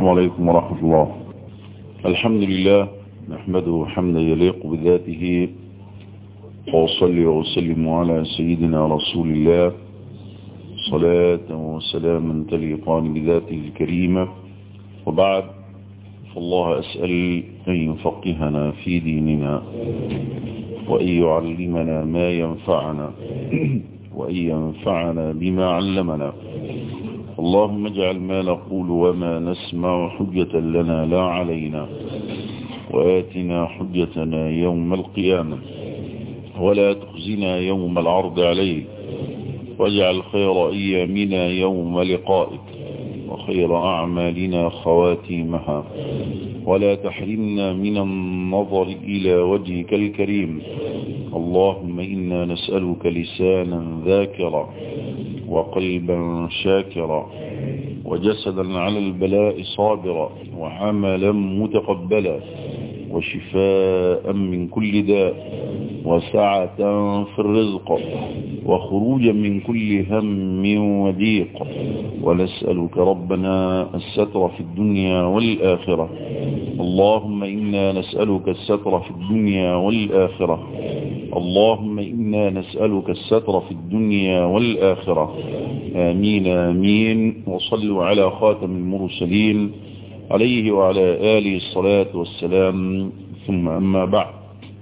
عليكم ورحمة الله الحمد لله نحمده حمدا يليق بذاته وأصلي وأسلم على سيدنا رسول الله صلاة وسلاما تليقان بذاته الكريمة وبعد فالله أسأل أن يفقهنا في ديننا وأن يعلمنا ما ينفعنا وأن ينفعنا بما علمنا اللهم اجعل ما نقول وما نسمع حجة لنا لا علينا وآتنا حجتنا يوم القيامة ولا تخزنا يوم العرض عليك واجعل خير أيامنا يوم لقائك وخير أعمالنا خواتيمها ولا تحرمنا من النظر إلى وجهك الكريم اللهم إنا نسألك لسانا ذاكرا وقلبا شاكرا وجسدا على البلاء صابرا وعملا متقبلا وشفاء من كل داء وسعة في الرزق وخروجا من كل هم وضيق ونسألك ربنا الستر في الدنيا والآخرة اللهم إنا نسألك الستر في الدنيا والآخرة اللهم إنا نسألك الستر في الدنيا والآخرة آمين آمين وصلوا على خاتم المرسلين عليه وعلى آله الصلاة والسلام ثم أما بعد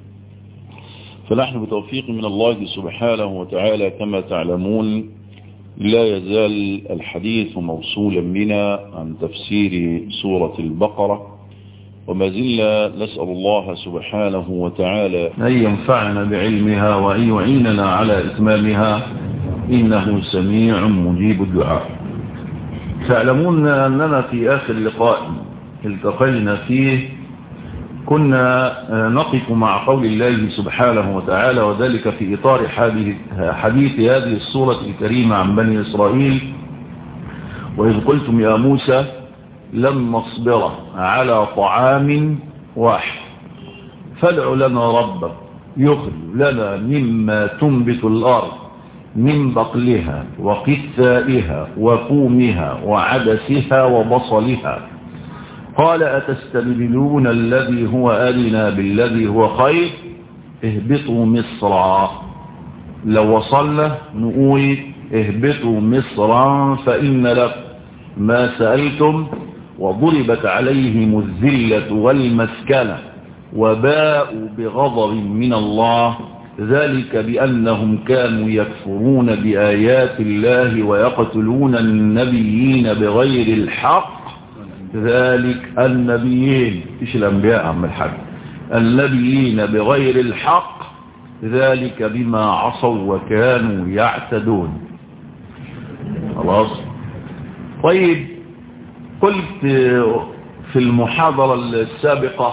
فنحن بتوفيق من الله سبحانه وتعالى كما تعلمون لا يزال الحديث موصولا بنا عن تفسير سورة البقرة وما زلنا نسأل الله سبحانه وتعالى أن ينفعنا بعلمها وأن يعيننا على إتمامها إنه سميع مجيب الدعاء تعلمون أننا في آخر لقاء التقينا فيه كنا نقف مع قول الله سبحانه وتعالى وذلك في إطار حديث هذه الصورة الكريمة عن بني إسرائيل وإذ قلتم يا موسى لن نصبر على طعام واحد فادع لنا ربك يخرج لنا مما تنبت الأرض من بقلها وقثائها وفومها وعدسها وبصلها قال أتستبدلون الذي هو أدنى بالذي هو خير اهبطوا مصرا لو وصلنا نقول اهبطوا مصرا فإن لكم ما سألتم وضربت عليهم الذلة والمسكنة وباءوا بغضب من الله ذلك بأنهم كانوا يكفرون بآيات الله ويقتلون النبيين بغير الحق ذلك النبيين إيش الأنبياء عم الحاج النبيين بغير الحق ذلك بما عصوا وكانوا يعتدون خلاص طيب قلت في المحاضرة السابقة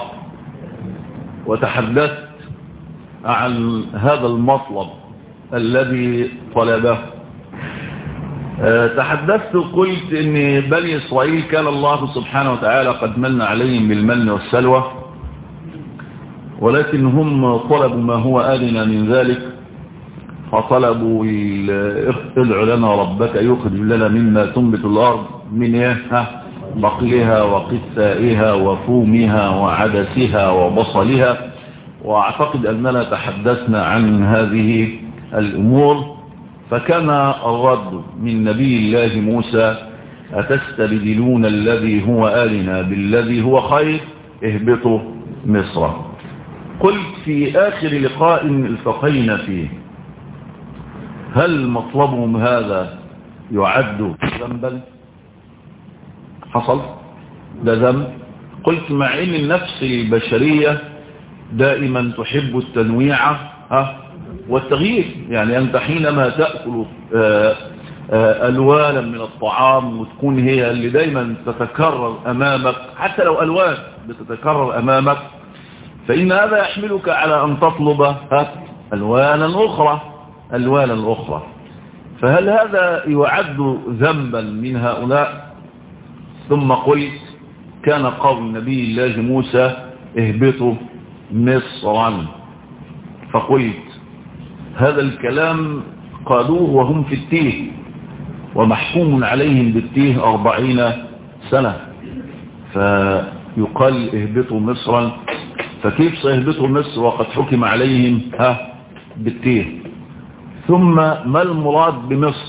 وتحدثت عن هذا المطلب الذي طلبه تحدثت قلت ان بني اسرائيل كان الله سبحانه وتعالى قد من عليهم بالمن والسلوى ولكن هم طلبوا ما هو آلنا من ذلك فطلبوا ادع لنا ربك يخرج لنا مما تنبت الأرض من ايه بقلها وقثائها وفومها وعدسها وبصلها واعتقد أننا تحدثنا عن هذه الأمور فكان الرد من نبي الله موسى أتستبدلون الذي هو آلنا بالذي هو خير اهبطوا مصر قلت في آخر لقاء التقينا فيه هل مطلبهم هذا يعد ذنبا حصل ده ذنب قلت مع ان النفس البشرية دائما تحب التنويع ها والتغيير يعني أنت حينما تأكل آآ آآ ألوانا من الطعام وتكون هي اللي دايما تتكرر أمامك حتى لو ألوان بتتكرر أمامك فإن هذا يحملك على أن تطلب ألوانا أخرى ألوانا أخرى فهل هذا يعد ذنبا من هؤلاء ثم قلت كان قول نبي الله موسى اهبطوا مصرا فقلت هذا الكلام قالوه وهم في التيه ومحكوم عليهم بالتيه أربعين سنة فيقال اهبطوا مصرا فكيف سيهبطوا مصر وقد حكم عليهم ها بالتيه ثم ما المراد بمصر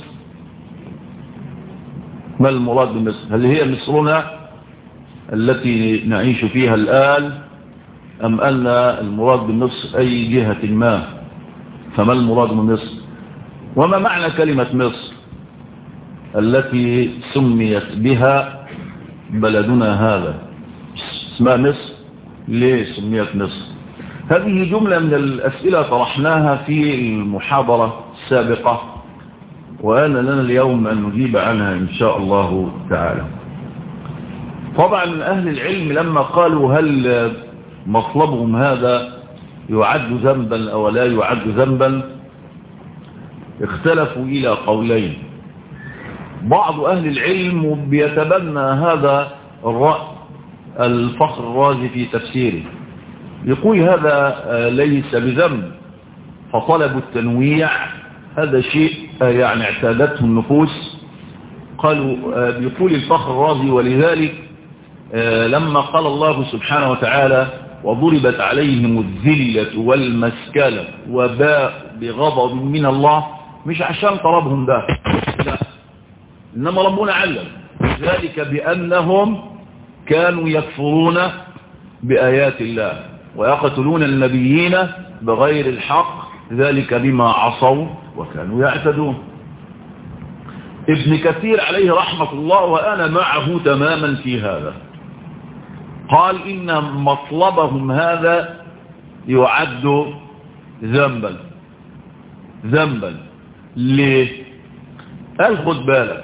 ما المراد بمصر هل هي مصرنا التي نعيش فيها الآن أم أن المراد بمصر أي جهة ما فما المراد بمصر وما معنى كلمة مصر التي سميت بها بلدنا هذا اسمها مصر ليه سميت مصر هذه جملة من الأسئلة طرحناها في المحاضرة السابقة وأنا لنا اليوم أن نجيب عنها إن شاء الله تعالى طبعا أهل العلم لما قالوا هل مطلبهم هذا يعد ذنبا أو لا يعد ذنبا اختلفوا إلى قولين بعض أهل العلم بيتبنى هذا الرأي الفخر الرازي في تفسيره يقول هذا ليس بذنب فطلب التنويع هذا شيء يعني اعتادته النفوس قالوا بيقول الفخر الرازي ولذلك لما قال الله سبحانه وتعالى وضربت عليهم الذلة والمسكلة وباء بغضب من الله مش عشان طلبهم ده لا إنما ربنا علم ذلك بأنهم كانوا يكفرون بآيات الله ويقتلون النبيين بغير الحق ذلك بما عصوا وكانوا يعتدون ابن كثير عليه رحمة الله وأنا معه تماما في هذا قال إن مطلبهم هذا يعد ذنبا ذنبا ليه قال خد بالك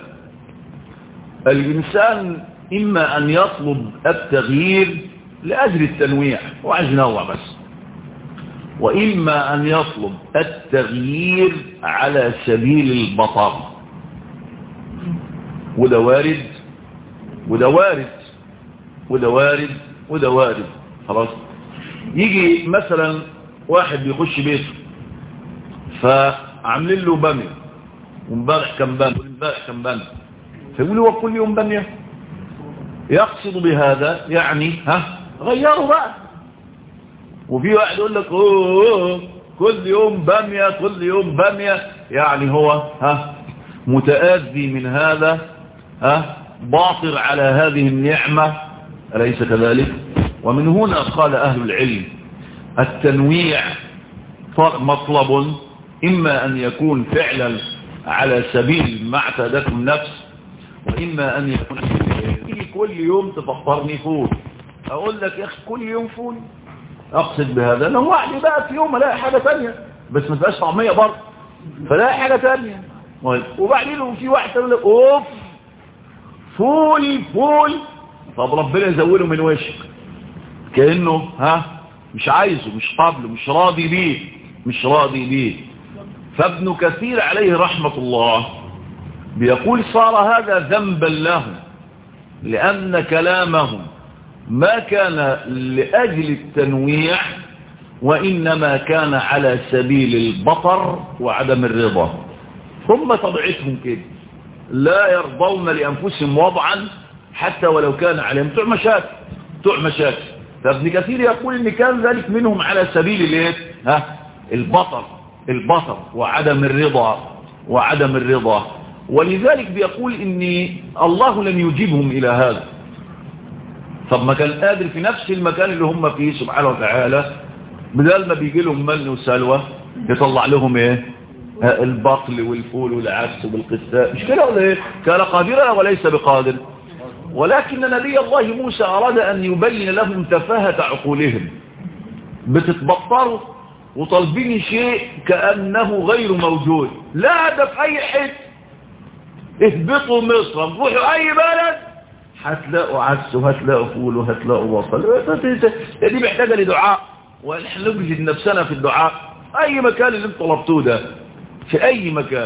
الإنسان إما أن يطلب التغيير لأجل التنويع وعايز نوع بس وإما أن يطلب التغيير على سبيل البطر وده وارد وده وارد وده وارد وده وارد خلاص يجي مثلا واحد بيخش بيته فعاملين له باميه وامبارح كان باميه وامبارح كان باميه فيقول هو كل يوم باميه يقصد بهذا يعني ها غيروا بقى وفي واحد يقول لك اوه كل يوم باميه كل يوم باميه يعني هو ها متآذي من هذا ها باطر على هذه النعمة أليس كذلك ومن هنا قال أهل العلم التنويع مطلب إما أن يكون فعلا على سبيل ما اعتادته النفس وإما أن يكون كل يوم تفطرني فول أقول لك يا أخي كل يوم فول أقصد بهذا نوعني بقى في يوم ألاقي حاجة تانية بس ما تبقاش طعمية برضه فلاقي حاجة تانية وبعدين في واحد يقول لك أوف فول فول طب ربنا يزوله من وشك كأنه ها مش عايزه مش قابله مش راضي بيه مش راضي بيه فابن كثير عليه رحمة الله بيقول صار هذا ذنبا لهم لأن كلامهم ما كان لأجل التنويع وإنما كان على سبيل البطر وعدم الرضا هم طبيعتهم كده لا يرضون لأنفسهم وضعا حتى ولو كان عليهم بتوع مشاكل بتوع مشاكل فابن كثير يقول ان كان ذلك منهم على سبيل الايه ها البطر البطر وعدم الرضا وعدم الرضا ولذلك بيقول ان الله لم يجيبهم الى هذا طب ما كان قادر في نفس المكان اللي هم فيه سبحانه وتعالى بدل ما بيجي لهم من وسلوى يطلع لهم ايه البقل والفول والعدس والقساء مش كده ولا ايه كان قادرا وليس بقادر ولكن نبي الله موسى أراد أن يبين لهم تفاهة عقولهم بتتبطروا وطالبين شيء كأنه غير موجود لا ده في أي حته اهبطوا مصر روحوا أي بلد هتلاقوا عدس وهتلاقوا فول وهتلاقوا بصل دي محتاجة لدعاء ونحن نجهد نفسنا في الدعاء أي مكان اللي انت طلبتوه ده في أي مكان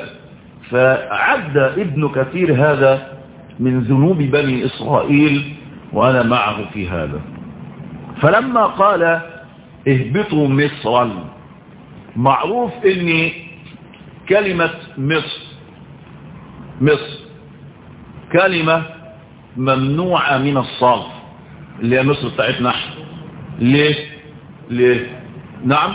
فعد ابن كثير هذا من ذنوب بني إسرائيل وأنا معه في هذا فلما قال اهبطوا مصرا معروف ان كلمة مصر مصر كلمة ممنوعة من الصرف اللي هي مصر بتاعتنا احنا ليه ليه نعم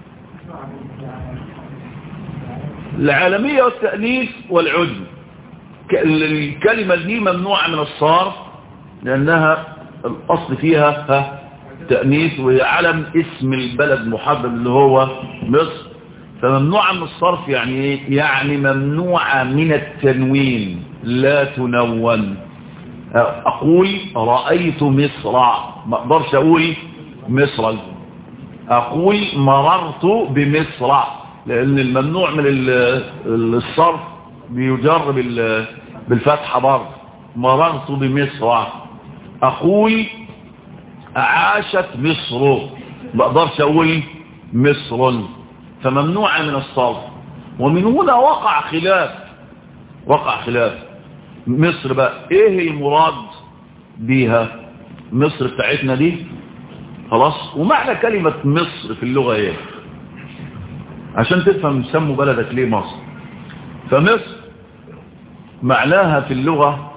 العالمية والتأليف والعجم الكلمة دي ممنوعة من الصرف لأنها الأصل فيها ها تأنيث وهي علم اسم البلد محدد اللي هو مصر فممنوعة من الصرف يعني ايه يعني ممنوعة من التنوين لا تنون أقول رأيت مصر ما أقدرش أقول مصر أقول مررت بمصر لأن الممنوع من الصرف بيجر بالفتحة برضه مررت بمصر أقول عاشت مصر ما أقدرش أقول مصر فممنوعة من الصرف ومن هنا وقع خلاف وقع خلاف مصر بقى ايه المراد بيها مصر بتاعتنا دي خلاص ومعنى كلمة مصر في اللغة ايه عشان تفهم سموا بلدك ليه مصر فمصر معناها في اللغة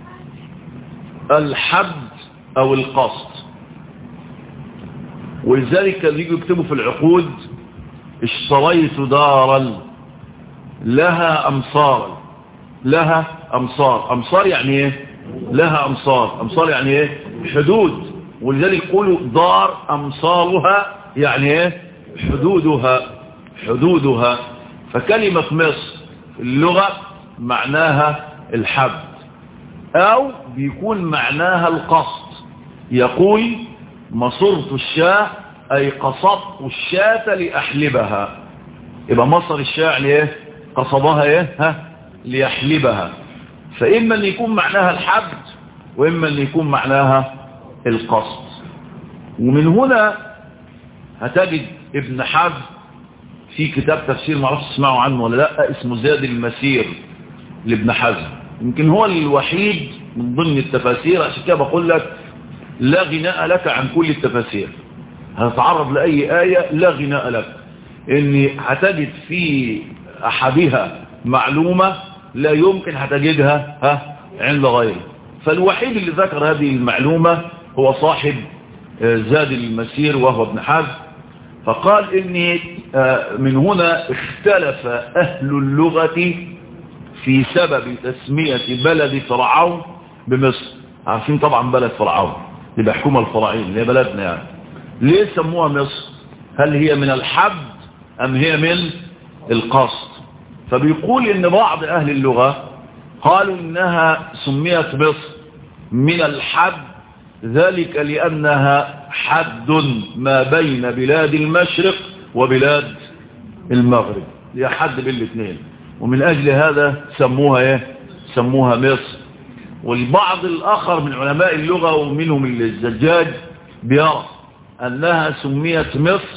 الحد او القصد ولذلك كانوا يجوا يكتبوا في العقود اشتريت دارا لها امصار لها امصار امصار يعني ايه لها امصار امصار يعني ايه حدود ولذلك يقولوا دار امصارها يعني ايه حدودها حدودها فكلمة مصر اللغة معناها الحد او بيكون معناها القصد يقول مصرت الشاة اي قصدت الشاة لاحلبها يبقى مصر الشاة ليه قصدها ايه ها ليحلبها فإما أن يكون معناها الحبد وإما أن يكون معناها القصد ومن هنا هتجد ابن حزم في كتاب تفسير ما اعرفش تسمعوا عنه ولا لا اسمه زاد المسير لابن حزم يمكن هو الوحيد من ضمن التفاسير عشان كده بقول لك لا غناء لك عن كل التفاسير هتتعرض لأي آية لا غناء لك ان هتجد في أحدها معلومة لا يمكن هتجدها ها عند غيره فالوحيد اللي ذكر هذه المعلومة هو صاحب زاد المسير وهو ابن حزم فقال إن من هنا اختلف أهل اللغة في سبب تسمية بلد فرعون بمصر عارفين طبعا بلد فرعون اللي بيحكمها الفراعين اللي هي بلدنا يعني ليه سموها مصر هل هي من الحد أم هي من القصد فبيقول ان بعض اهل اللغة قالوا انها سميت مصر من الحد ذلك لانها حد ما بين بلاد المشرق وبلاد المغرب هي حد بين الاثنين ومن اجل هذا سموها ايه سموها مصر والبعض الاخر من علماء اللغة ومنهم الزجاج بيرى انها سميت مصر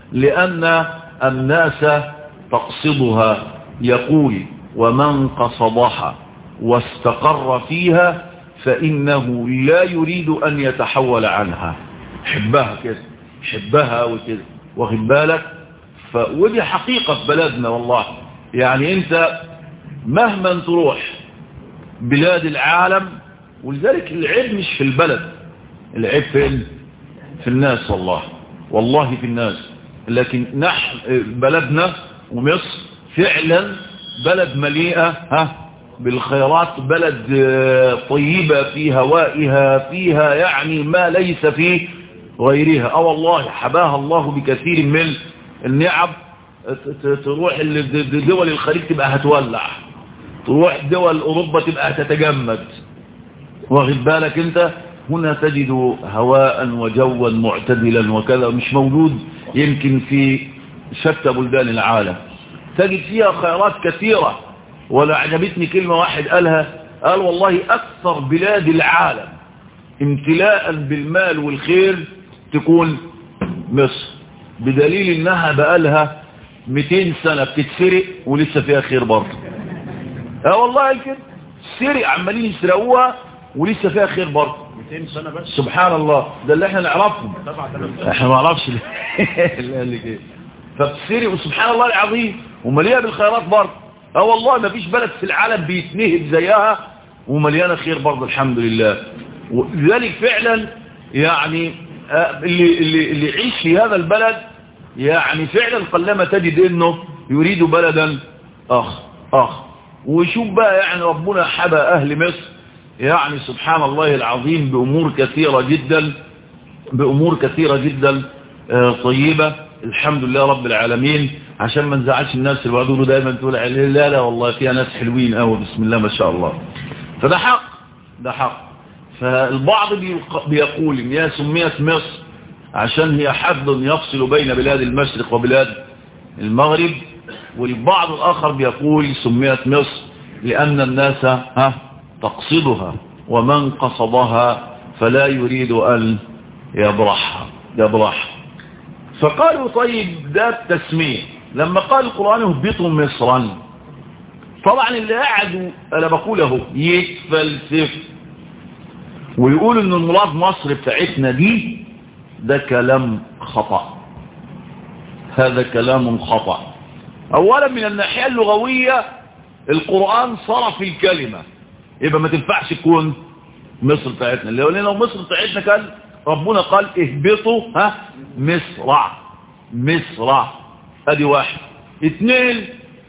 لان الناس تقصدها يقول ومن قصدها واستقر فيها فإنه لا يريد أن يتحول عنها حبها كده حبها وكده واخد بالك ف... ودي حقيقة في بلدنا والله يعني انت مهما تروح بلاد العالم ولذلك العيب مش في البلد العيب فين في الناس والله والله في الناس لكن نحن بلدنا ومصر فعلا بلد مليئة ها بالخيرات بلد طيبة في هوائها فيها يعني ما ليس في غيرها اه والله حباها الله بكثير من النعم تروح دول الخليج تبقى هتولع تروح دول اوروبا تبقى هتتجمد واخد بالك انت هنا تجد هواء وجوا معتدلا وكذا مش موجود يمكن في شتى بلدان العالم تجد فيها خيرات كثيرة ولا عجبتني كلمة واحد قالها قال والله أكثر بلاد العالم امتلاء بالمال والخير تكون مصر بدليل انها بقالها 200 سنة بتتسرق ولسه فيها خير برضه اه والله كده سرق عمالين يسرقوها ولسه فيها خير برضه 200 سنة بس سبحان الله ده اللي احنا نعرفهم سبعة آلاف احنا ما نعرفش اللي قال لك ايه فبتسرق وسبحان الله العظيم ومليئه بالخيرات برضه اه والله ما فيش بلد في العالم بيتنهب زيها ومليانه خير برضه الحمد لله ولذلك فعلا يعني اللي, اللي, اللي يعيش في هذا البلد يعني فعلا قلما تجد انه يريد بلدا اخر اخر وشوف بقى يعني ربنا حبى اهل مصر يعني سبحان الله العظيم بامور كثيرة جدا بامور كثيرة جدا طيبة الحمد لله رب العالمين عشان ما نزعلش الناس اللي بيقولوا دايما تقول لا لا والله فيها ناس حلوين قوي بسم الله ما شاء الله فده حق ده حق فالبعض بيقول ان هي سميت مصر عشان هي حد يفصل بين بلاد المشرق وبلاد المغرب والبعض الآخر بيقول سميت مصر لأن الناس ها تقصدها ومن قصدها فلا يريد أن يبرحها يبرح فقالوا طيب ده التسمية لما قال القرآن اهبطوا مصرا طبعا اللي قاعدوا أنا بقوله يتفلسف ويقول ان المراد مصر بتاعتنا دي ده كلام خطأ هذا كلام خطأ اولا من الناحية اللغوية القرآن صرف الكلمة يبقى ما تنفعش تكون مصر بتاعتنا لان لو مصر بتاعتنا كان ربنا قال اهبطوا ها مصر مصر ادي واحد اثنين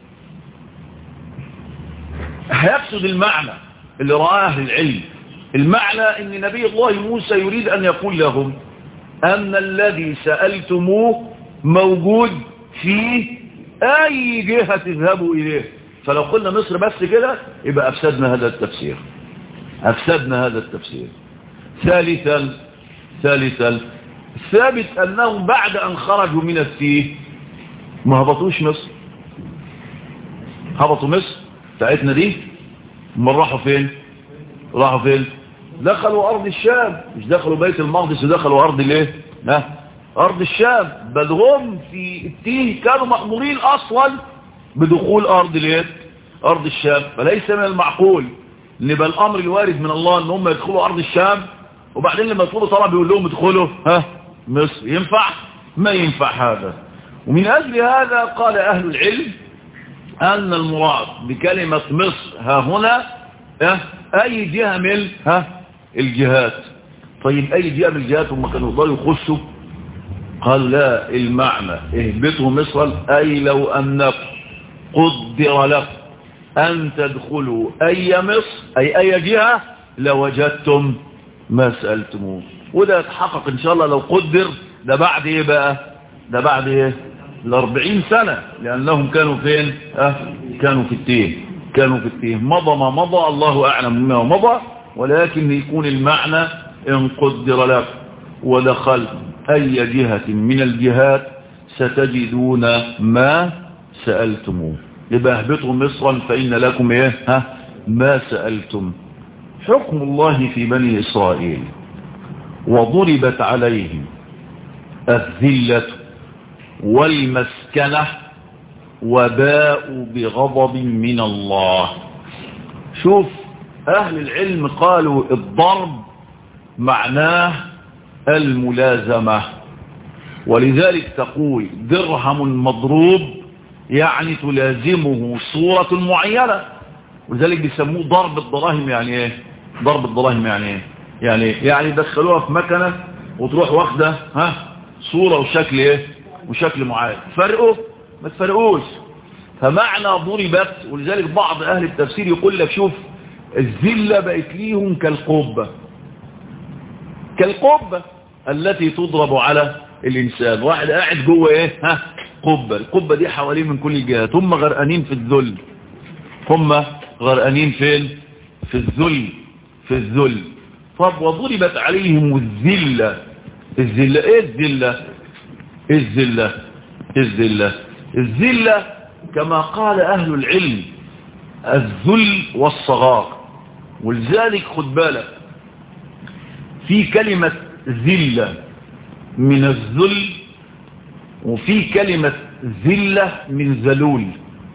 هيفسد المعنى اللي رآه اهل العلم المعنى ان نبي الله موسى يريد ان يقول لهم ان الذي سألتموه موجود في اي جهة تذهبوا اليه فلو قلنا مصر بس كده يبقى افسدنا هذا التفسير افسدنا هذا التفسير ثالثا ثالثا ثابت انهم بعد ان خرجوا من التيه ما هبطوش مصر هبطوا مصر بتاعتنا دي ما راحوا فين راحوا فين دخلوا ارض الشام مش دخلوا بيت المقدس ودخلوا ارض الايه ها ارض الشام بل هم في التيه كانوا مأمورين اصلا بدخول ارض الايه ارض الشام فليس من المعقول ان يبقى الامر الوارد من الله ان هم يدخلوا ارض الشام وبعدين لما يطلبوا طلب يقول لهم ادخلوا ها مصر ينفع ما ينفع هذا ومن اجل هذا قال اهل العلم ان المراد بكلمة مصر ها هنا ها اي جهة من ها الجهات طيب اي جهة من الجهات هم كانوا يقدروا يخشوا قال لا المعنى اهبطوا مصر اي لو انكم قدر لكم ان تدخلوا اي مصر اي اي جهة لوجدتم ما سألتموه وده يتحقق ان شاء الله لو قدر ده بعد ايه بقى ده بعد ايه الاربعين سنة لانهم كانوا فين اه كانوا في التيه كانوا في التيه مضى ما مضى الله اعلم ما مضى ولكن يكون المعنى ان قدر لك ودخلت اي جهة من الجهات ستجدون ما سألتموه يبقى اهبطوا مصرا فإن لكم ايه ها ما سألتم حكم الله في بني إسرائيل وضربت عليهم الذلة والمسكنة وباءوا بغضب من الله شوف أهل العلم قالوا الضرب معناه الملازمة ولذلك تقول درهم مضروب يعني تلازمه صورة معينة ولذلك بيسموه ضرب الدراهم يعني ايه ضرب الدراهم يعني ايه يعني يعني يدخلوها في مكنة وتروح واخده ها صورة وشكل ايه وشكل معين فرقوا ما تفرقوش فمعنى ضربت ولذلك بعض اهل التفسير يقول لك شوف الذلة بقت ليهم كالقبة كالقبة التي تضرب على الانسان واحد قاعد جوه ايه ها قبة القبة دي حواليه من كل الجهات هم غرقانين في الذل هم غرقانين فين في الذل في الذل طب وضربت عليهم الذلة الذلة ايه الذلة ايه الذلة ايه الذلة الذلة كما قال اهل العلم الذل والصغار ولذلك خد بالك في كلمة ذلة من الذل وفي كلمة ذلة من ذلول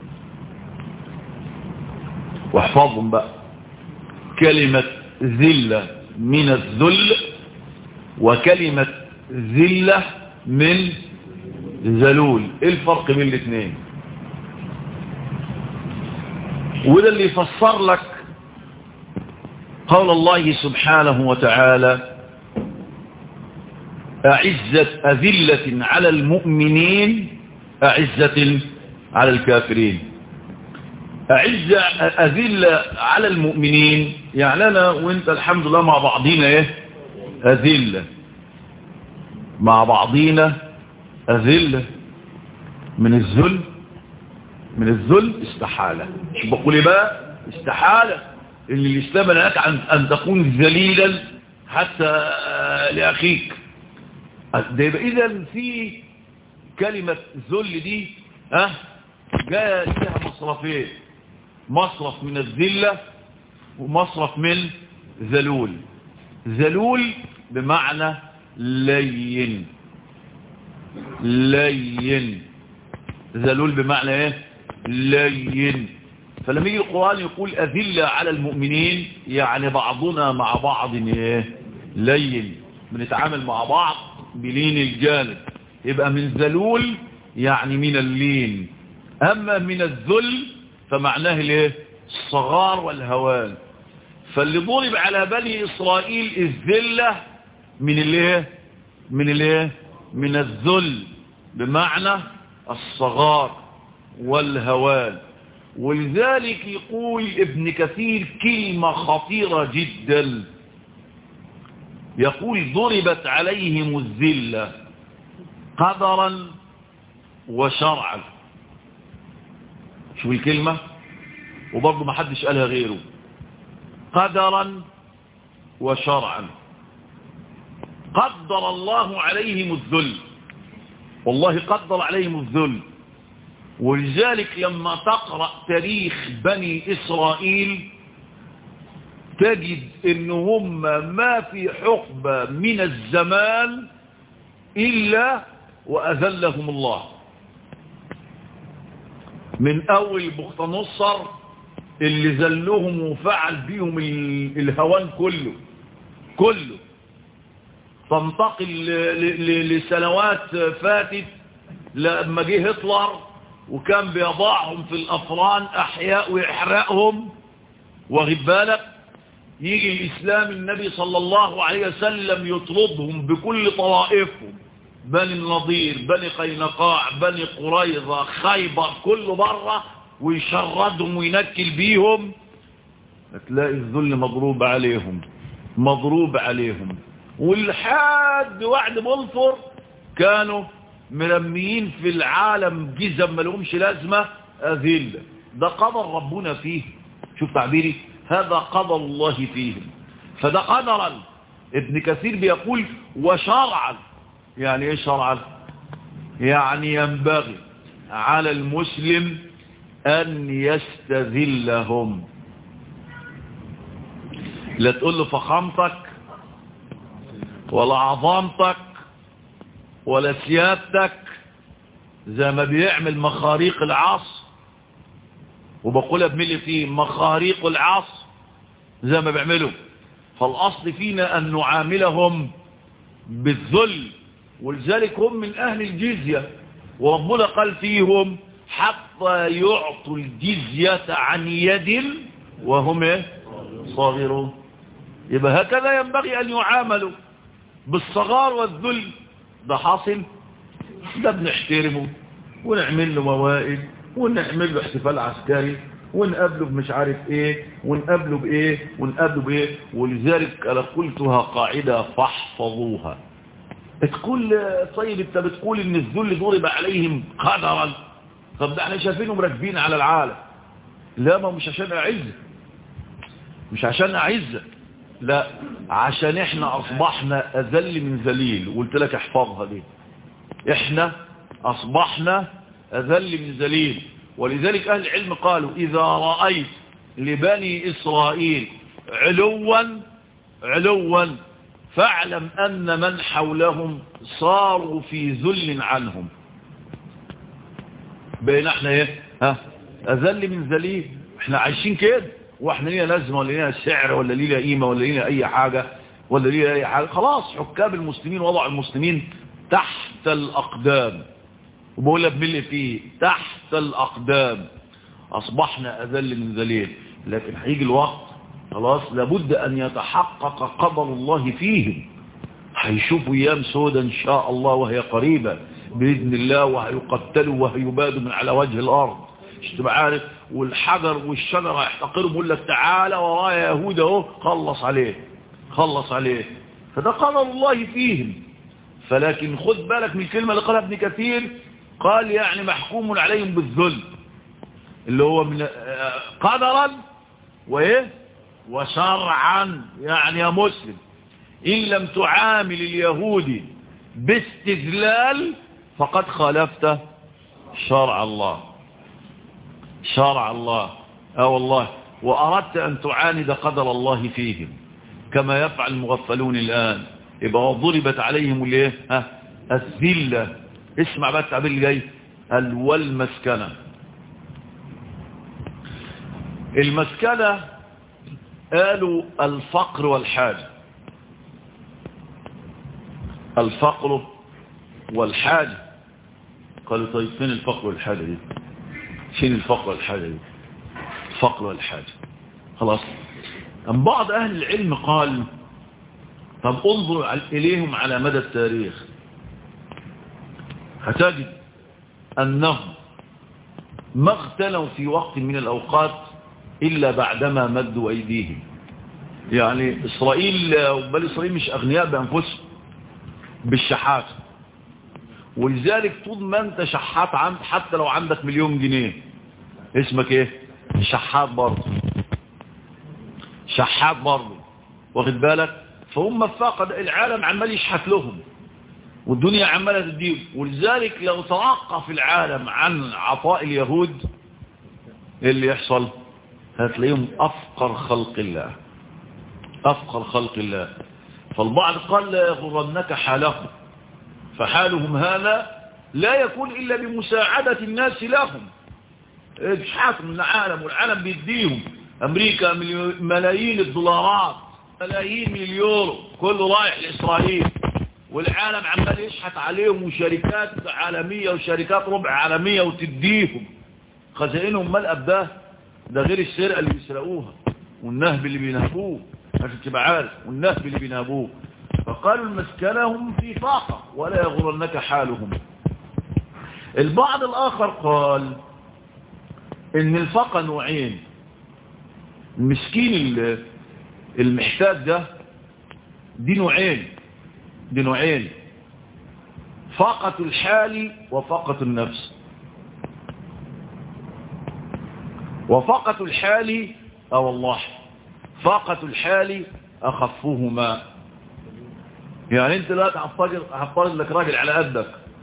واحفظهم بقى كلمة ذلة من الذل وكلمة ذلة من ذلول ايه الفرق بين الاثنين وده اللي يفسر لك قول الله سبحانه وتعالى أعزة أذلة على المؤمنين أعزة على الكافرين أعزة أذلة على المؤمنين يعني أنا وإنت الحمد لله مع بعضينا إيه أذلة مع بعضينا أذلة من الذل من الذل استحالة مش بقول إيه بقى استحالة ان الاسلام نهاك عن ان تكون ذليلا حتى لاخيك ده يبقى اذا في كلمة ذل دي ها جاء لها مصرفين مصرف من الذلة ومصرف من ذلول ذلول بمعنى لين لين ذلول بمعنى ايه لين فلما يجي القرآن يقول أذلة على المؤمنين يعني بعضنا مع بعض ايه لين بنتعامل مع بعض بلين الجانب يبقى من ذلول يعني من اللين أما من الذل فمعناه الايه الصغار والهوان فاللي ضرب على بني إسرائيل الذلة من الايه من الايه من الذل بمعنى الصغار والهوان ولذلك يقول ابن كثير كلمة خطيرة جدا يقول ضربت عليهم الذلة قدرا وشرعا شو الكلمة وبرضه ما حدش قالها غيره قدرا وشرعا قدر الله عليهم الذل والله قدر عليهم الذل ولذلك لما تقرأ تاريخ بني إسرائيل تجد ان هم ما في حقبة من الزمان إلا وأذلهم الله من أول بختنصر اللي ذلهم وفعل بيهم الهوان كله كله تنتقل لسنوات فاتت لما جه هتلر وكان بيضعهم في الأفران أحياء ويحرقهم واخد بالك يجي الإسلام النبي صلى الله عليه وسلم يطردهم بكل طوائفهم بني النضير بني قينقاع بني قريظة خيبر كله بره ويشردهم وينكل بيهم تلاقي الذل مضروب عليهم مضروب عليهم والحد وعد بلفر كانوا مرميين في العالم جزم ما لهمش لازمة أذلة ده قدر ربنا فيه شوف تعبيري هذا قدر الله فيهم فده قدرا ابن كثير بيقول وشرعا يعني ايه شرعا يعني ينبغي على المسلم أن يستذلهم لا تقول له فخامتك ولا عظامتك ولا سيادتك زي ما بيعمل مخاريق العصر وبقولها بملي فيه مخاريق العصر زي ما بيعملوا فالأصل فينا أن نعاملهم بالذل ولذلك هم من أهل الجزية وربنا قال فيهم حتى يعطوا الجزية عن يد وهم صاغرون يبقى هكذا ينبغي أن يعاملوا بالصغار والذل ده حاصل ده بنحترمه ونعمل له موائد ونعمل له احتفال عسكري ونقابله بمش عارف ايه ونقابله بايه ونقابله بايه ولذلك انا قلتها قاعدة فاحفظوها تقول طيب انت بتقول ان الذل ضرب عليهم قدرا طب ده احنا شايفينهم راكبين على العالم لا ما مش عشان اعزة مش عشان اعزة لا عشان احنا اصبحنا اذل من ذليل وقلت لك احفظها دي احنا اصبحنا اذل من ذليل ولذلك اهل العلم قالوا اذا رأيت لبني اسرائيل علوا علوا فاعلم ان من حولهم صاروا في ذل عنهم بين احنا ايه ها اذل من ذليل احنا عايشين كده واحنا لينا لازمه ولا لينا سعر ولا لينا قيمه ولا لينا اي حاجه ولا لينا اي حاجه خلاص حكام المسلمين وضعوا المسلمين تحت الاقدام وبقول لك باللي فيه تحت الاقدام اصبحنا اذل من ذليل لكن هيجي الوقت خلاص لابد ان يتحقق قدر الله فيهم هيشوفوا ايام سودة ان شاء الله وهي قريبة باذن الله وهيقتلوا وهيبادوا من على وجه الارض مش تبقى عارف والحجر والشجر هيحتقرهم يقول لك تعالى ورايا يا يهود اهو خلص عليه خلص عليه فده قدر الله فيهم فلكن خد بالك من الكلمة اللي قالها ابن كثير قال يعني محكوم عليهم بالذل اللي هو من قدرا وايه وشرعا يعني يا مسلم إن لم تعامل اليهود باستذلال فقد خالفت شرع الله شرع الله اه والله وأردت أن تعاند قدر الله فيهم كما يفعل المغفلون الآن يبقى ضربت عليهم الايه ها الذلة اسمع بقى التعبير اللي جاي والمسكنة المسكنة قالوا الفقر والحاجة الفقر والحاجة قالوا طيب فين الفقر والحاجة دي فين الفقر والحاجة دي الفقر والحاجة خلاص أم بعض أهل العلم قال طب انظر إليهم على مدى التاريخ هتجد أنهم ما اغتنوا في وقت من الأوقات إلا بعدما مدوا أيديهم يعني إسرائيل بل إسرائيل مش أغنياء بأنفسهم بالشحات ولذلك طول ما انت شحات عند حتى لو عندك مليون جنيه اسمك ايه شحات برضه شحات برضه واخد بالك فهم فقد العالم عمال يشحت لهم والدنيا عمالة تديهم ولذلك لو توقف العالم عن عطاء اليهود ايه اللي يحصل هتلاقيهم أفقر خلق الله أفقر خلق الله فالبعض قال لا يغرنك حالهم فحالهم هذا لا يكون إلا بمساعدة الناس لهم إجحاك من العالم والعالم بيديهم أمريكا ملايين الدولارات ملايين من اليورو كله رايح لإسرائيل والعالم عمال يشحت عليهم وشركات عالمية وشركات ربع عالمية وتديهم خزائنهم ملأ بده ده غير السرقة اللي بيسرقوها والنهب اللي بينهبوه عشان تبقى عارف والنهب اللي بينهبوه فقالوا المسكنة هم في فاقة ولا يغرنك حالهم البعض الآخر قال ان الفاقة نوعين المسكين المحتاج ده دي نوعين دي نوعين فاقة الحال وفاقة النفس وفاقة الحال اه والله فاقة الحال أخفهما يعني انت لا هفترض لك راجل على قدك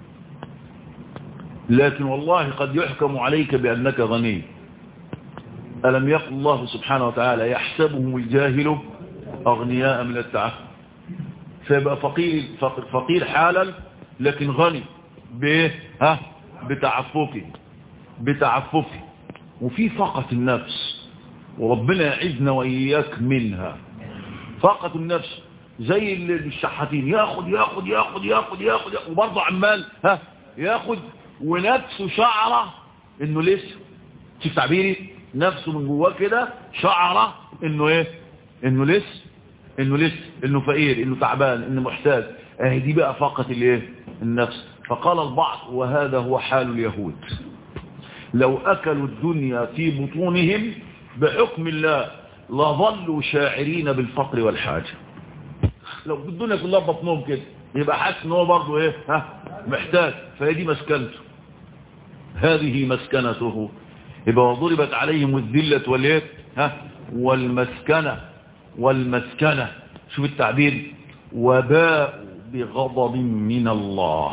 لكن والله قد يحكم عليك بأنك غني ألم يقل الله سبحانه وتعالى يحسبهم الجاهل أغنياء من التعفف فيبقى فقير, فقير حالا لكن غني بايه ها بتعففه بتعففه وفي فقة النفس وربنا يعزنا وإياك منها فقة النفس زي الشحاتين ياخد ياخد ياخد ياخد ياخد, ياخد وبرضه عمال ها ياخد ونفسه شعره انه لسه شوف تعبيري نفسه من جواه كده شعره انه ايه انه لسه انه لسه انه فقير انه تعبان انه محتاج اهي دي بقى فقط الايه النفس فقال البعض وهذا هو حال اليهود لو اكلوا الدنيا في بطونهم بحكم الله لظلوا شاعرين بالفقر والحاجة لو الدنيا كلها بطنهم كده يبقى حاسس ان هو برضه ايه ها محتاج فهي دي مسكنته هذه مسكنته يبقى ضربت عليهم الذلة والايه ها والمسكنة والمسكنة شوف التعبير وباء بغضب من الله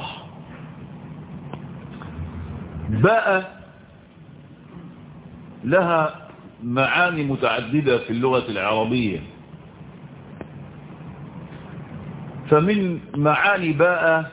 باء لها معاني متعددة في اللغة العربية فمن معاني باء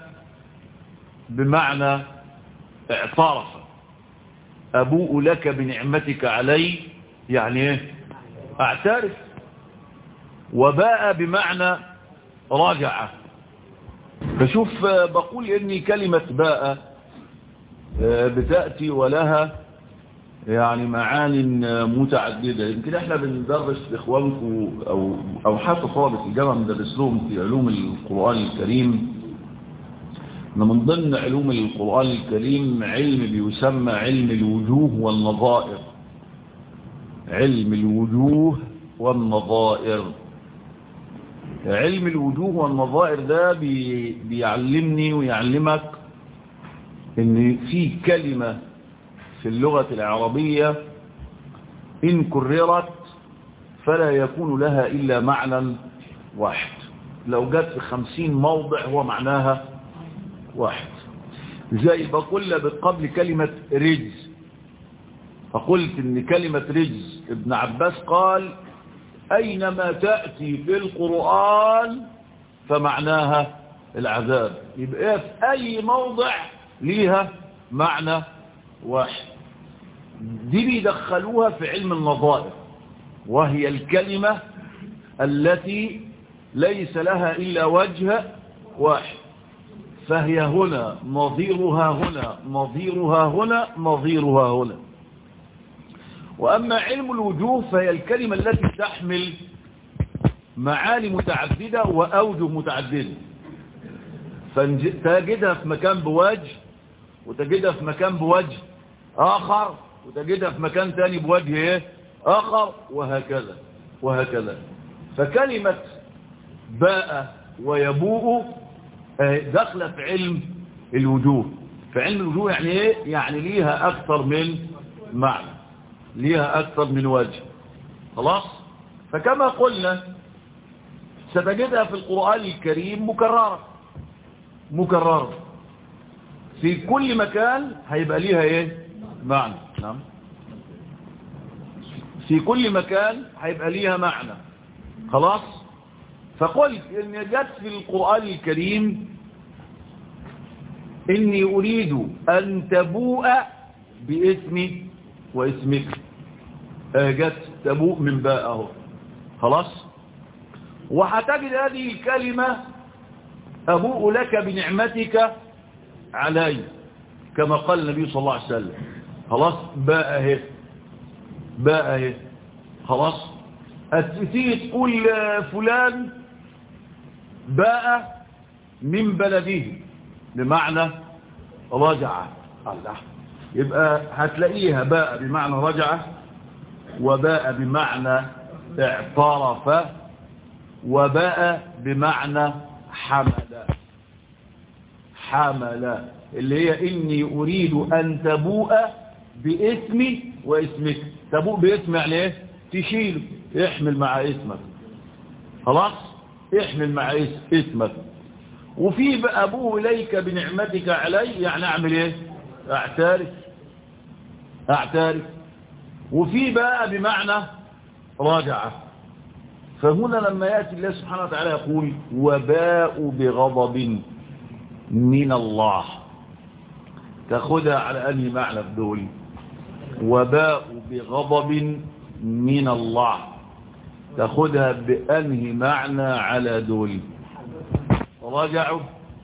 بمعنى اعترف أبوء لك بنعمتك علي يعني ايه اعترف وباء بمعنى راجع فشوف بقول اني كلمة باء بتأتي ولها يعني معان متعددة يمكن احنا بندرس لاخوانكم او او حتى طلبة الجامعة بندرس لهم في علوم القرآن الكريم ان من ضمن علوم القرآن الكريم علم بيسمى علم الوجوه والنظائر علم الوجوه والنظائر علم الوجوه والنظائر ده بي بيعلمني ويعلمك ان في كلمة في اللغة العربية إن كررت فلا يكون لها إلا معنى واحد لو جت في خمسين موضع هو معناها واحد زي بقول قبل كلمة رجز فقلت ان كلمة رجز ابن عباس قال أينما تأتي في القرآن فمعناها العذاب يبقى في أي موضع ليها معنى واحد دي بيدخلوها في علم النظائر وهي الكلمة التي ليس لها إلا وجه واحد فهي هنا نظيرها هنا نظيرها هنا نظيرها هنا وأما علم الوجوه فهي الكلمة التي تحمل معاني متعددة وأوجه متعددة فتجدها في مكان بوجه وتجدها في مكان بوجه آخر وتجدها في مكان ثاني بوجه إيه؟ آخر وهكذا وهكذا فكلمة باء ويبوء داخله في علم الوجوه في علم الوجوه يعني ايه يعني ليها اكثر من معنى ليها اكثر من وجه خلاص فكما قلنا ستجدها في القرآن الكريم مكررة مكررة في كل مكان هيبقى ليها ايه معنى نعم في كل مكان هيبقى ليها معنى خلاص فقلت ان جت في القرآن الكريم اني اريد ان تبوء باسمي واسمك جت تبوء من باءه خلاص وهتجد هذه الكلمة أبوء لك بنعمتك علي كما قال النبي صلى الله عليه وسلم خلاص باء اهي باء اهي خلاص تيجي تقول فلان باء من بلده بمعنى رجع الله يبقى هتلاقيها باء بمعنى رجع وباء بمعنى اعترف وباء بمعنى حمل حمل اللي هي إني أريد أن تبوء باسمي واسمك تبوء باسم يعني ايه تشيله احمل مع اسمك خلاص احمل مع اسمك وفي أبوه إليك بنعمتك علي يعني أعمل إيه أعترف أعترف وفي بقى بمعنى راجعة فهنا لما يأتي الله سبحانه وتعالى يقول وباء بغضب من الله تاخدها على أنهي معنى في دول وباء بغضب من الله تاخدها بأنهي معنى على دول رجعوا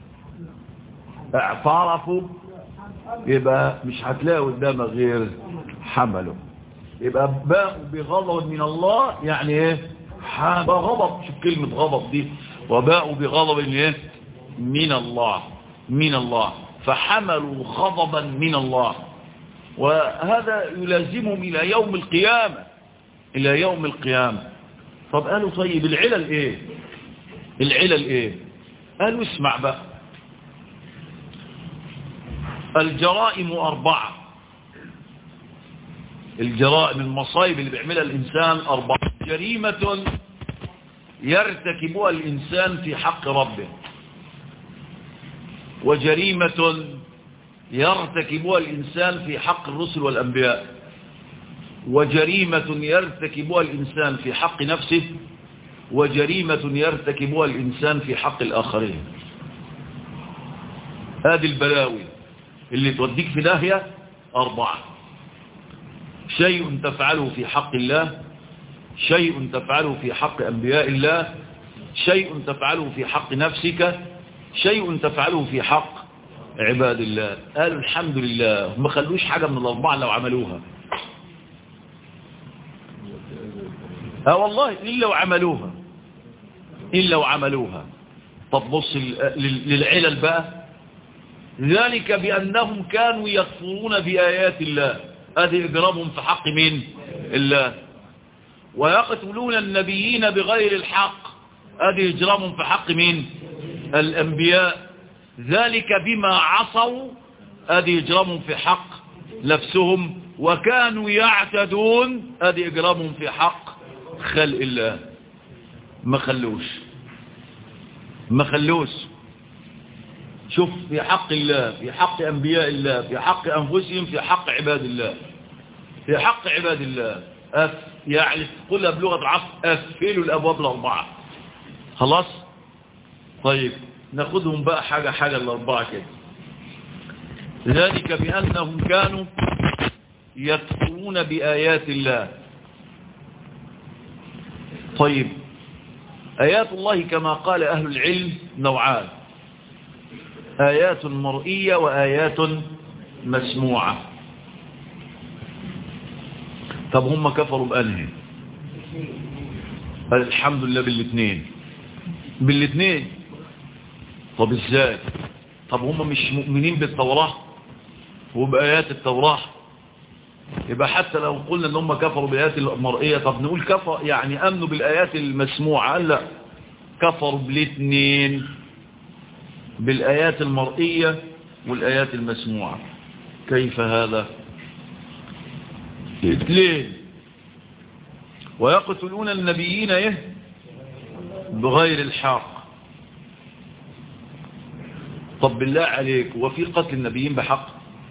اعترفوا يبقى مش هتلاقوا قدامك غير حملوا يبقى باء بغضب من الله يعني ايه غضب شوف كلمة غضب دي وباء بغضب ايه من الله من الله فحملوا غضبا من الله وهذا يلازمهم إلى يوم القيامة إلى يوم القيامة طب قالوا طيب العلل إيه العلل إيه قالوا اسمع بقى الجرائم أربعة الجرائم المصايب اللي بيعملها الإنسان أربعة جريمة يرتكبها الإنسان في حق ربه وجريمة يرتكبها الإنسان في حق الرسل والأنبياء وجريمة يرتكبها الإنسان في حق نفسه وجريمة يرتكبها الإنسان في حق الآخرين هذه البلاوي اللي توديك في داهية أربعة شيء تفعله في حق الله شيء تفعله في حق أنبياء الله شيء تفعله في حق نفسك شيء تفعله في حق عباد الله قالوا الحمد لله ما خلوش حاجة من الأربعة لو عملوها اه والله إلا وعملوها إلا وعملوها طب بص للعلل بقى ذلك بأنهم كانوا يكفرون بآيات الله هذه إجرامهم في حق مين الله ويقتلون النبيين بغير الحق هذه إجرامهم في حق مين الأنبياء ذلك بما عصوا هذه إجرامهم في حق نفسهم وكانوا يعتدون هذه إجرامهم في حق خلق الله ما خلوش ما خلوش شوف في حق الله في حق أنبياء الله في حق أنفسهم في حق عباد الله في حق عباد الله أف يعني قلها بلغة العصر أفلوا الأبواب الأربعة خلاص طيب ناخدهم بقى حاجة حاجة الأربعة كده ذلك بأنهم كانوا يكفرون بآيات الله طيب آيات الله كما قال أهل العلم نوعان آيات مرئية وآيات مسموعة طب هم كفروا بأنهي قال الحمد لله بالاثنين بالاثنين طب ازاي طب هم مش مؤمنين بالتوراة وبآيات التوراة يبقى حتى لو قلنا ان هم كفروا بالآيات المرئية طب نقول كفر يعني امنوا بالآيات المسموعة قال لا كفروا بالاثنين بالآيات المرئية والآيات المسموعة كيف هذا ليه ويقتلون النبيين ايه بغير الحق طب بالله عليك وفي قتل النبيين بحق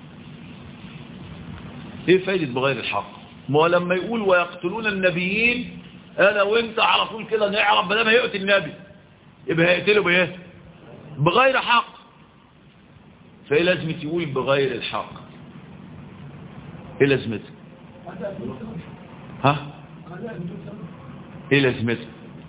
ايه فايدة بغير الحق ما هو لما يقول ويقتلون النبيين انا وانت على طول كده نعرف بدل ما يقتل النبي يبقى هيقتله بايه بغير حق فايه لازمة يقول بغير الحق ايه لازمته ها ايه لازمته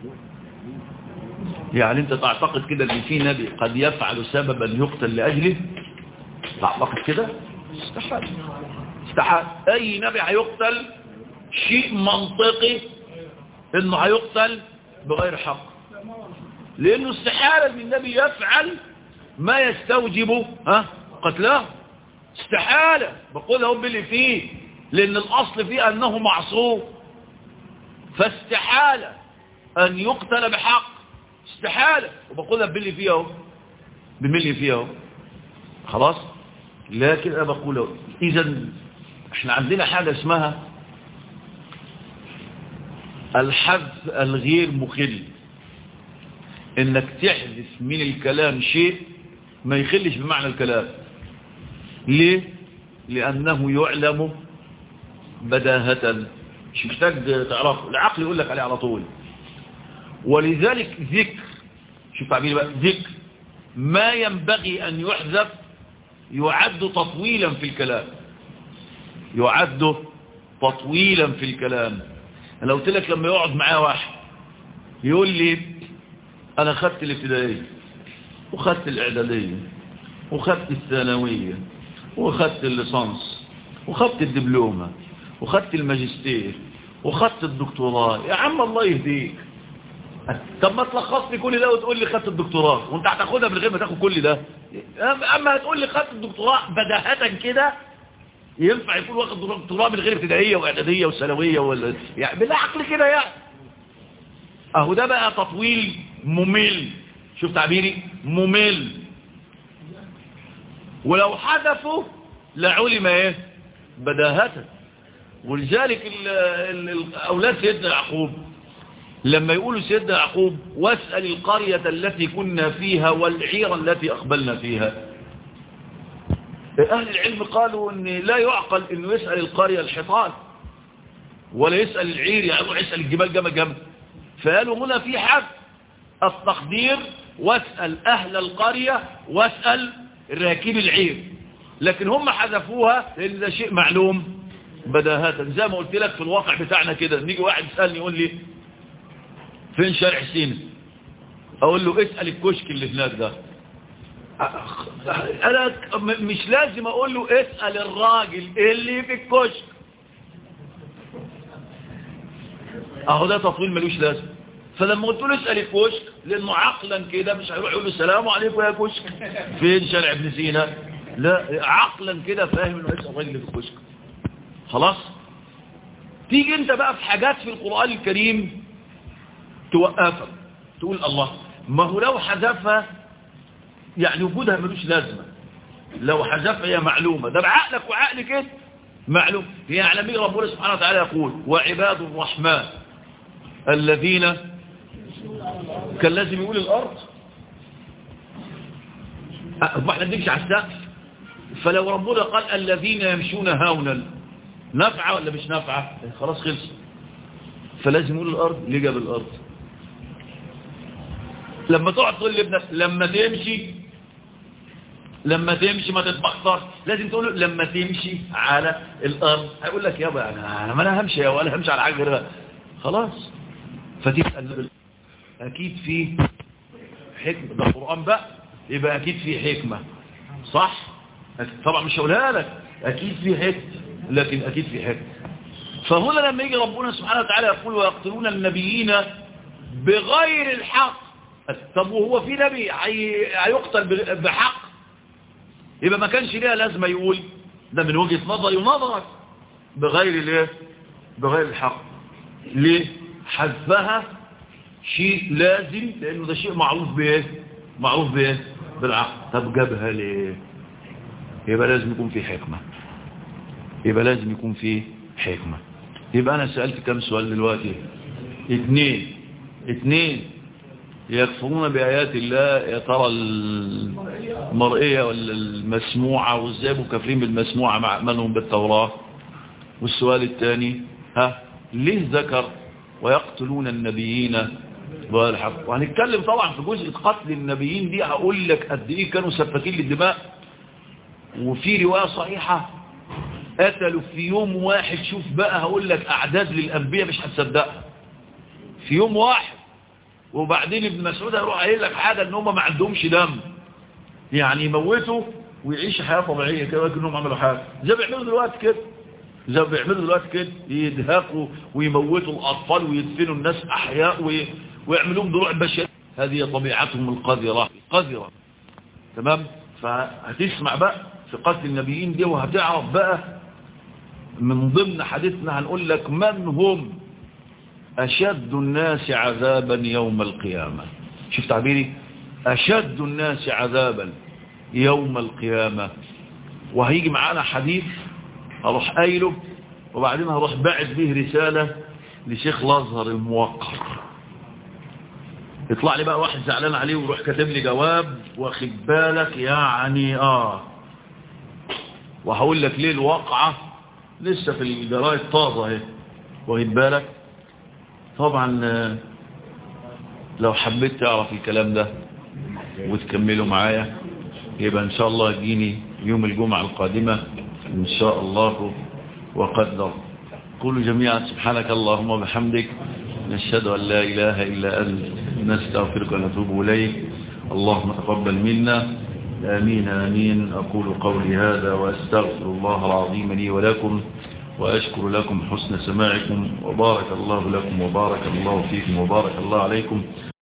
يعني انت تعتقد كده ان في نبي قد يفعل سببا يقتل لاجله تعتقد كده استحال استحال اي نبي هيقتل شيء منطقي انه هيقتل بغير حق لانه استحالة ان النبي يفعل ما يستوجب ها قتله استحالة بقولها هم اللي فيه لان الاصل فيه انه معصوم فاستحالة ان يقتل بحق استحالة وبقولها باللي فيها اهو بالملي فيها اهو خلاص لكن انا بقول اذا احنا عندنا حاجة اسمها الحذف الغير مخل انك تحذف من الكلام شيء ما يخلش بمعنى الكلام ليه لانه يعلم بداهة مش محتاج تعرفه العقل يقول لك عليه على طول ولذلك ذكر شوف تعبير بقى ذكر ما ينبغي أن يحذف يعد تطويلا في الكلام يعد تطويلا في الكلام أنا قلت لك لما يقعد معايا واحد يقول لي أنا خدت الابتدائية وخدت الإعدادية وخدت الثانوية وخدت الليسانس وخدت الدبلومة وخدت الماجستير وخدت الدكتوراه يا عم الله يهديك طب ما تلخص لي كل ده وتقول لي خدت الدكتوراه وانت هتاخدها من غير ما تاخد كل ده اما هتقول لي خدت الدكتوراه بداهة كده ينفع يكون واخد دكتوراه من غير ابتدائيه واعداديه وثانويه ولا يعني بالعقل كده يعني اهو ده بقى تطويل ممل شوف تعبيري ممل ولو حذفوا لعلم ايه بداهة ولذلك ال ال اولاد سيدنا يعقوب لما يقولوا سيدنا يعقوب واسأل القرية التي كنا فيها والعير التي أقبلنا فيها أهل العلم قالوا أن لا يعقل أنه يسأل القرية الحيطان ولا يسأل العير يعني يسأل الجبال جمع جمع فقالوا هنا في حد التقدير واسأل أهل القرية واسأل راكب العير لكن هم حذفوها لأن ده شيء معلوم بداهة زي ما قلت لك في الواقع بتاعنا كده نيجي واحد يسألني يقول لي فين شارع سينا اقول له اسأل الكشك اللي هناك ده انا مش لازم اقول له اسأل الراجل اللي في الكشك اهو ده تطويل ملوش لازم فلما قلت له اسال الكشك لانه عقلا كده مش هيروح يقول له السلام عليكم يا كشك فين شارع ابن سينا لا عقلا كده فاهم انه يسال الراجل في الكشك خلاص تيجي انت بقى في حاجات في القران الكريم توقفك تقول الله ما هو لو حذفها يعني وجودها ملوش لازمه لو حذفها هي معلومه ده بعقلك وعقلي كده معلوم يعني مين ربنا سبحانه وتعالى يقول وعباد الرحمن الذين كان لازم يقول الأرض ما احنا نديكش على السقف فلو ربنا قال الذين يمشون هونا نفعة ولا مش نفعة خلاص خلص فلازم يقول الأرض ليه جاب الأرض لما تقعد تقول لابنك لما تمشي لما تمشي ما تتبختر لازم تقول له لما تمشي على الأرض هيقول لك يابا أنا ما أنا همشي ولا همشي على حاجة غيرها خلاص فتسأل أكيد في حكمة ده القرآن بقى يبقى أكيد في حكمة صح طبعا مش هقولها لك أكيد في حكمة لكن أكيد في حكمة فهنا لما يجي ربنا سبحانه وتعالى يقول ويقتلون النبيين بغير الحق طب وهو في نبي هيقتل بحق يبقى ما كانش ليها لازمة يقول ده من وجهة نظري ونظرك بغير الايه بغير الحق ليه حذفها شيء لازم لانه ده شيء معروف بايه معروف بايه بالعقل طب جابها ليه يبقى لازم يكون في حكمة يبقى لازم يكون في حكمة يبقى انا سألت كم سؤال دلوقتي اتنين اتنين يكفرون بآيات الله يا ترى المرئية ولا المسموعة وازاي مكفرين بالمسموعة مع أملهم بالتوراة والسؤال الثاني ها ليه ذكر ويقتلون النبيين والحق وهنتكلم طبعا في جزء قتل النبيين دي هقول لك قد ايه كانوا سفاكين للدماء وفي رواية صحيحة قتلوا في يوم واحد شوف بقى هقول لك اعداد للانبياء مش هتصدقها في يوم واحد وبعدين ابن مسعود هيروح قايل لك حاجه ان هم ما عندهمش دم يعني يموتوا ويعيشوا حياه طبيعيه كده كانهم عملوا حاجه زي ما بيعملوا دلوقتي كده زي ما بيعملوا دلوقتي كده يدهقوا ويموتوا الاطفال ويدفنوا الناس احياء وي... ويعملوهم ضلوع بشريه هذه طبيعتهم القذره القذره تمام فهتسمع بقى في قتل النبيين دي وهتعرف بقى من ضمن حديثنا هنقول لك من هم أشد الناس عذابا يوم القيامة شوف تعبيري أشد الناس عذابا يوم القيامة وهيجي معانا حديث هروح قايله وبعدين هروح باعث به رسالة لشيخ الازهر الموقر يطلع لي بقى واحد زعلان عليه ويروح كاتب لي جواب واخد بالك يعني اه وهقول لك ليه الواقعة لسه في الجرائد طازة اهي واخد بالك طبعا لو حبيت تعرف الكلام ده وتكملوا معايا يبقى ان شاء الله يجيني يوم الجمعة القادمة ان شاء الله وقدر قولوا جميعا سبحانك اللهم وبحمدك نشهد أن لا إله إلا أنت نستغفرك ونتوب إليك اللهم تقبل منا آمين آمين أقول قولي هذا وأستغفر الله العظيم لي ولكم وأشكر لكم حسن سماعكم وبارك الله لكم وبارك الله فيكم وبارك الله عليكم